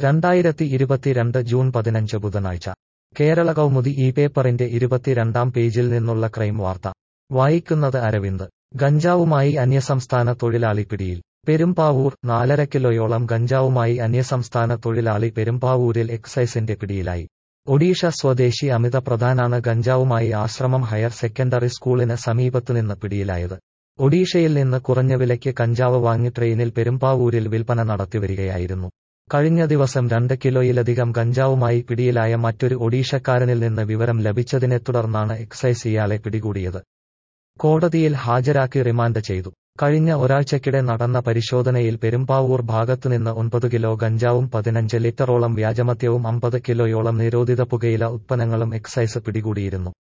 രണ്ടായിരത്തി ഇരുപത്തിരണ്ട് ജൂൺ പതിനഞ്ച് ബുധനാഴ്ച കേരള കൗമുദി ഈ പേപ്പറിന്റെ ഇരുപത്തിരണ്ടാം പേജിൽ നിന്നുള്ള ക്രൈം വാർത്ത വായിക്കുന്നത് അരവിന്ദ് ഗഞ്ചാവുമായി അന്യസംസ്ഥാന തൊഴിലാളി പിടിയിൽ പെരുമ്പാവൂർ നാലര കിലോയോളം ഗഞ്ചാവുമായി അന്യസംസ്ഥാന തൊഴിലാളി പെരുമ്പാവൂരിൽ എക്സൈസിന്റെ പിടിയിലായി ഒഡീഷ സ്വദേശി അമിത പ്രധാനാണ് ഗഞ്ചാവുമായി ആശ്രമം ഹയർ സെക്കൻഡറി സ്കൂളിന് സമീപത്തുനിന്ന് പിടിയിലായത് ഒഡീഷയിൽ നിന്ന് കുറഞ്ഞ വിലയ്ക്ക് കഞ്ചാവ് വാങ്ങി ട്രെയിനിൽ പെരുമ്പാവൂരിൽ വിൽപ്പന നടത്തിവരികയായിരുന്നു കഴിഞ്ഞ ദിവസം രണ്ട് കിലോയിലധികം ഗഞ്ചാവുമായി പിടിയിലായ മറ്റൊരു ഒഡീഷക്കാരനിൽ നിന്ന് വിവരം ലഭിച്ചതിനെ തുടർന്നാണ് എക്സൈസ് ഇയാളെ പിടികൂടിയത് കോടതിയിൽ ഹാജരാക്കി റിമാൻഡ് ചെയ്തു കഴിഞ്ഞ ഒരാഴ്ചക്കിടെ നടന്ന പരിശോധനയിൽ പെരുമ്പാവൂർ ഭാഗത്തുനിന്ന് ഒൻപത് കിലോ ഗഞ്ചാവും പതിനഞ്ച് ലിറ്ററോളം വ്യാജമദ്യവും അമ്പത് കിലോയോളം നിരോധിത പുകയില ഉത്പന്നങ്ങളും എക്സൈസ് പിടികൂടിയിരുന്നു